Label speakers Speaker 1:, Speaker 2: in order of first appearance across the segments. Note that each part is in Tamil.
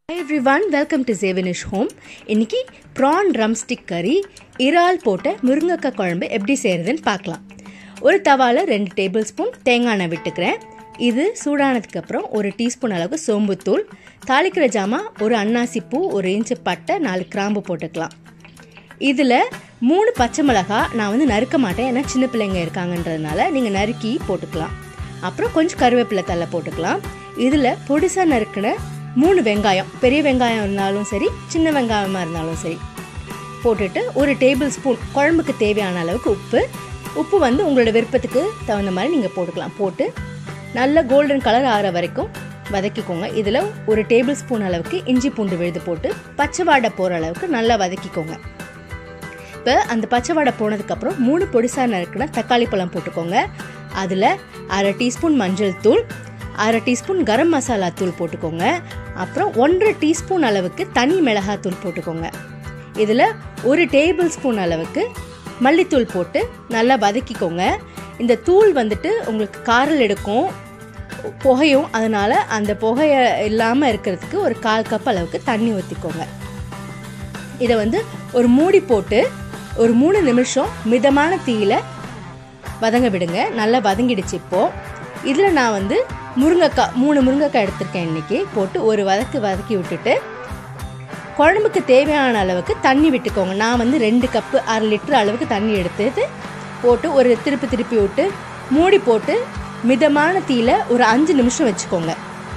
Speaker 1: high everyone welcome to சேவனிஷ் ஹோம் இன்னைக்கு ப்ரான் ரம் ஸ்டிக் கறி இறால் போட்ட முருங்கைக்காய் குழம்பு எப்படி செய்கிறதுன்னு பார்க்கலாம் ஒரு தவாவில் ரெண்டு டேபிள் ஸ்பூன் தேங்காய் எண்ணெய் விட்டுக்கிறேன் இது சூடானதுக்கப்புறம் ஒரு டீஸ்பூன் அளவுக்கு சோம்புத்தூள் தாளிக்கிற ஜாமா ஒரு அன்னாசி பூ ஒரு இன்ச்சு பட்டை நாலு கிராம்பு போட்டுக்கலாம் இதில் மூணு பச்சை மிளகா நான் வந்து நறுக்க மாட்டேன் ஏன்னா சின்ன பிள்ளைங்க இருக்காங்கன்றதுனால நீங்கள் நறுக்கி போட்டுக்கலாம் அப்புறம் கொஞ்சம் கருவேப்பிலை தலை போட்டுக்கலாம் இதில் பொடிசாக நறுக்கின மூணு வெங்காயம் பெரிய வெங்காயம் இருந்தாலும் சரி சின்ன வெங்காயமாக இருந்தாலும் சரி போட்டுட்டு ஒரு டேபிள் ஸ்பூன் குழம்புக்கு தேவையான அளவுக்கு உப்பு உப்பு வந்து உங்களோட விருப்பத்துக்கு தகுந்த மாதிரி நீங்கள் போட்டுக்கலாம் போட்டு நல்ல கோல்டன் கலர் ஆகிற வரைக்கும் வதக்கிக்கோங்க இதில் ஒரு டேபிள் ஸ்பூன் அளவுக்கு இஞ்சி பூண்டு விழுது போட்டு பச்சை வாடை போகிற அளவுக்கு நல்லா வதக்கிக்கோங்க இப்போ அந்த பச்சை வடை போனதுக்கப்புறம் மூணு பொடிசாக நறுக்கின தக்காளி பழம் போட்டுக்கோங்க அதில் அரை டீஸ்பூன் மஞ்சள் தூள் அரை டீஸ்பூன் கரம் மசாலா தூள் போட்டுக்கோங்க அப்புறம் ஒன்றரை டீஸ்பூன் அளவுக்கு தனி மிளகாய் தூள் போட்டுக்கோங்க இதில் ஒரு டேபிள் ஸ்பூன் அளவுக்கு மல்லித்தூள் போட்டு நல்லா வதக்கிக்கோங்க இந்த தூள் வந்துட்டு உங்களுக்கு காரல் எடுக்கும் புகையும் அதனால் அந்த புகையை இல்லாமல் இருக்கிறதுக்கு ஒரு கால் கப் அளவுக்கு தண்ணி ஊற்றிக்கோங்க இதை வந்து ஒரு மூடி போட்டு ஒரு மூணு நிமிஷம் மிதமான தீயில வதங்க விடுங்க நல்லா வதங்கிடுச்சு இப்போ இதில் நான் வந்து முருங்கைக்காய் மூணு முருங்கைக்காய் எடுத்திருக்கேன் இன்னைக்கு போட்டு ஒரு வதக்கு வதக்கி விட்டுட்டு குழம்புக்கு தேவையான அளவுக்கு தண்ணி விட்டுக்கோங்க நான் வந்து ரெண்டு கப்பு அரை லிட்டர் அளவுக்கு தண்ணி எடுத்து போட்டு ஒரு திருப்பி திருப்பி விட்டு மூடி போட்டு மிதமான தீயில ஒரு அஞ்சு நிமிஷம் வச்சுக்கோங்க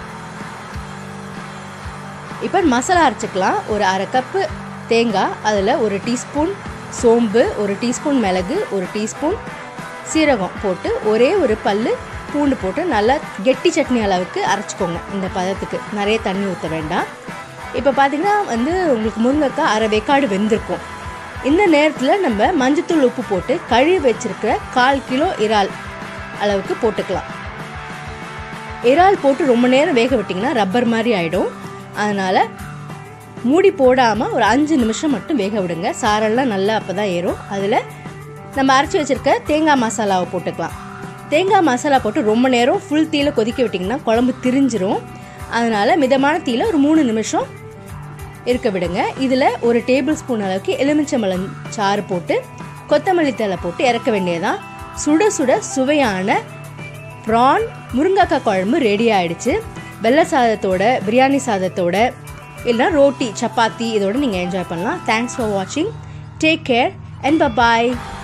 Speaker 1: இப்போ மசாலா அரைச்சிக்கலாம் ஒரு அரை கப்பு தேங்காய் அதில் ஒரு டீஸ்பூன் சோம்பு ஒரு டீஸ்பூன் மிளகு ஒரு டீஸ்பூன் சீரகம் போட்டு ஒரே ஒரு பல் பூண்டு போட்டு நல்லா கெட்டி சட்னி அளவுக்கு அரைச்சிக்கோங்க இந்த பதத்துக்கு நிறைய தண்ணி ஊற்ற வேண்டாம் இப்போ பார்த்தீங்கன்னா வந்து உங்களுக்கு முருங்கைக்காய் அரை வேக்காடு வெந்திருக்கும் இந்த நேரத்தில் நம்ம மஞ்சத்தூள் உப்பு போட்டு கழுவி வச்சிருக்கிற கால் கிலோ இறால் அளவுக்கு போட்டுக்கலாம் இறால் போட்டு ரொம்ப நேரம் வேக விட்டிங்கன்னா ரப்பர் மாதிரி ஆகிடும் அதனால் மூடி போடாமல் ஒரு அஞ்சு நிமிஷம் மட்டும் வேக விடுங்க சாரெல்லாம் நல்லா அப்போ தான் ஏறும் அதில் நம்ம அரைச்சி வச்சுருக்க தேங்காய் மசாலாவை போட்டுக்கலாம் தேங்காய் மசாலா போட்டு ரொம்ப நேரம் ஃபுல் தீயில் கொதிக்க விட்டிங்கன்னா குழம்பு திரிஞ்சிரும் அதனால் மிதமான தீயில் ஒரு மூணு நிமிஷம் இருக்க விடுங்க இதில் ஒரு டேபிள் ஸ்பூன் அளவுக்கு எலுமிச்சம்பழம் சாறு போட்டு கொத்தமல்லி தழை போட்டு இறக்க வேண்டியதான் சுட சுட சுவையான ப்ரான் முருங்கைக்காய் குழம்பு ரெடி ஆயிடுச்சு வெள்ளை சாதத்தோட பிரியாணி சாதத்தோட இல்லைனா ரோட்டி சப்பாத்தி இதோட நீங்கள் என்ஜாய் பண்ணலாம் தேங்க்ஸ் ஃபார் வாட்சிங் டேக் கேர் அண்ட் பபாய்